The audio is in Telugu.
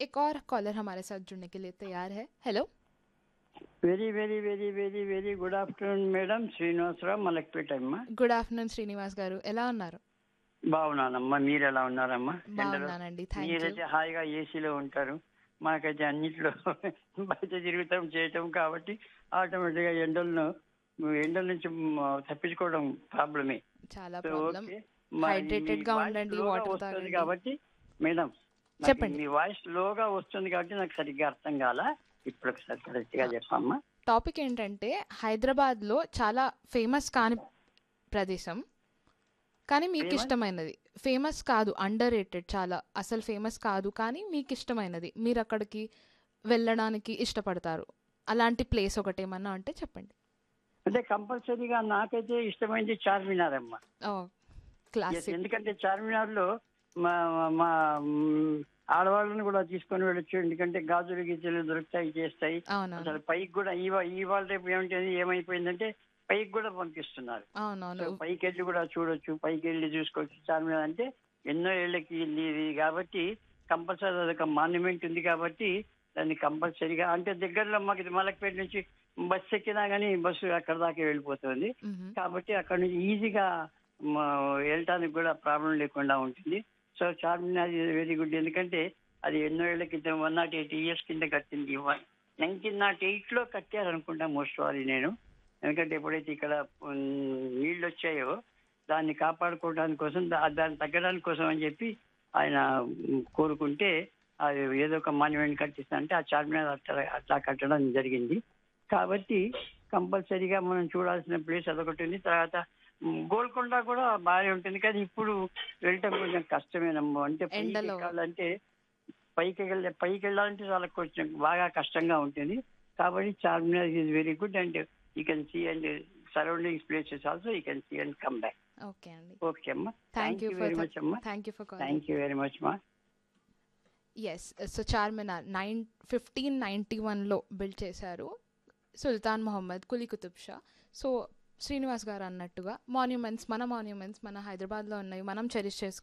एक और कॉलर हमारे साथ जुड़ने के लिए तैयार है hello very very very very very good afternoon madam Srinivasarao Malakpet అమ్మా గుడ్ ఆఫ్టర్నూన్ శ్రీనివాస్ గారు ఎలా ఉన్నారు బాగున్నానమ్మా మీరు ఎలా ఉన్నారమ్మా ఎండలో బాగున్నానండి థ్యాంక్ యూ మీరైతే హాయిగా ఏసీలో ఉంటారు మాకైతే అన్నిట్లో బయట తిరుగుతాం చేయటం కాబట్టి ఆటోమేటిక్గా ఎండలను ఎండల నుంచి మ, తప్పించుకోవడం ప్రాబ్లమే చాలా సో, ప్రాబ్లం ఓకే. మా Hydrated మీ గా వాయిస్ ఉండండి, లోగా water వస్తుంది తాగండి. కాబట్టి మేడం నాకు చెప్పండి. మీ వాయిస్ లోగా వస్తుంది కాబట్టి నాకు సరిగ్గా అర్థం కాల ఇప్పుడు ఒకసారి కరెక్ట్ గా చెప్పమ్మా టాపిక్ ఏంటంటే హైదరాబాద్లో చాలా ఫేమస్ కాని ప్రదేశం కానీ మీకు Famous? ఇష్టమైనది ఫేమస్ కాదు అండర్ రేటెడ్ చాలా అసలు ఫేమస్ కాదు కానీ మీకు ఇష్టమైనది మీరు అక్కడికి వెళ్ళడానికి ఇష్టపడతారు అలాంటి ప్లేస్ ఒకటేమన్నా అంటే చెప్పండి అంటే కంపల్సరీగా నాకైతే ఇష్టమైంది చార్మినార్ అమ్మా ఓ Yes, క్లాసిక్ ఎందుకంటే చార్మినార్ లో మా మా మ్, ఆడవాళ్ళని కూడా తీసుకొని వెళ్ళొచ్చు ఎందుకంటే గాజులు గీజులు దొరుకుతాయి చేస్తాయి అవునవును అసలు పైకి కూడా ఇవా ఇవాళ రేపు ఏమిటంటే ఏమైపోయిందంటే పైకి కూడా పంపిస్తున్నారు అవునవును సో పైకి వెళ్ళి కూడా చూడొచ్చు పైకి వెళ్ళి చూసుకోవచ్చు చార్మినార్ అంటే ఎన్నో ఏళ్ళకి ఇది ఇది కాబట్టి కంపల్సరీ అదొక మాన్యుమెంట్ ఉంది కాబట్టి దాన్ని కంపల్సరీగా అంటే దగ్గరలో మాకు ఇది మలక్పేట నుంచి బస్సు ఎక్కినా కానీ బస్సు అక్కడ దాకా వెళ్ళిపోతుంది మ్మ్. కాబట్టి అక్కడ నుంచి ఈజీగా మ, వెళ్ళటానికి కూడా ప్రాబ్లం లేకుండా ఉంటుంది సో చార్మినార్ వెరీ గుడ్ ఎందుకంటే అది ఎన్నో ఏళ్ల క్రితం వన్ నాట్ ఎయిట్ ఇయర్స్ కింద కట్టింది నైన్టీన్ నాట్ ఎయిట్ లో కట్టారు అనుకుంటా మోస్ట్ ఆల్ నేను ఎందుకంటే ఎప్పుడైతే ఇక్కడ ఉమ్, నీళ్ళు వచ్చాయో దాన్ని కాపాడుకోవడానికి కోసం దా- దాన్ని తగ్గడానికి కోసం అని చెప్పి ఆయన ఉమ్, కోరుకుంటే అది ఏదో ఒక మాన్యుమెంట్ కట్టిస్తా అంటే ఆ చార్మినార్ అట్లా అట్లా కట్టడం జరిగింది కాబట్టి కంపల్సరీగా మనం చూడాల్సిన ప్లేస్ అదొకటి ఉంది తర్వాత ఉమ్, గోల్కొండ కూడా బాగానే ఉంటుంది కానీ ఇప్పుడు వెళ్ళటం కొంచెం కష్టమేనమ్మా అంటే పైకి ఎండలో. ఎక్కాలంటే పైకి వెళ్ళ పైకి వెళ్ళాలంటే చాలా కొంచెం బాగా కష్టంగా ఉంటుంది కాబట్టి Charminar is very good and you can see and surroundings places also you can see and come back okay అండి ఓకే అమ్మా థ్యాంక్ యూ వెరీ మచ్ అమ్మా for thank you for call thank you very much మా yes so Charminar nine fifteen ninety వన్లో బిల్డ్ చేశారు సుల్తాన్ మొహమ్మద్ కులీ కుతుబ్ షా సో శ్రీనివాస్ గారు అన్నట్టుగా మాన్యుమెంట్స్ మన మాన్యుమెంట్స్ మన హైదరాబాద్లో ఉన్నవి మనం చెరిష్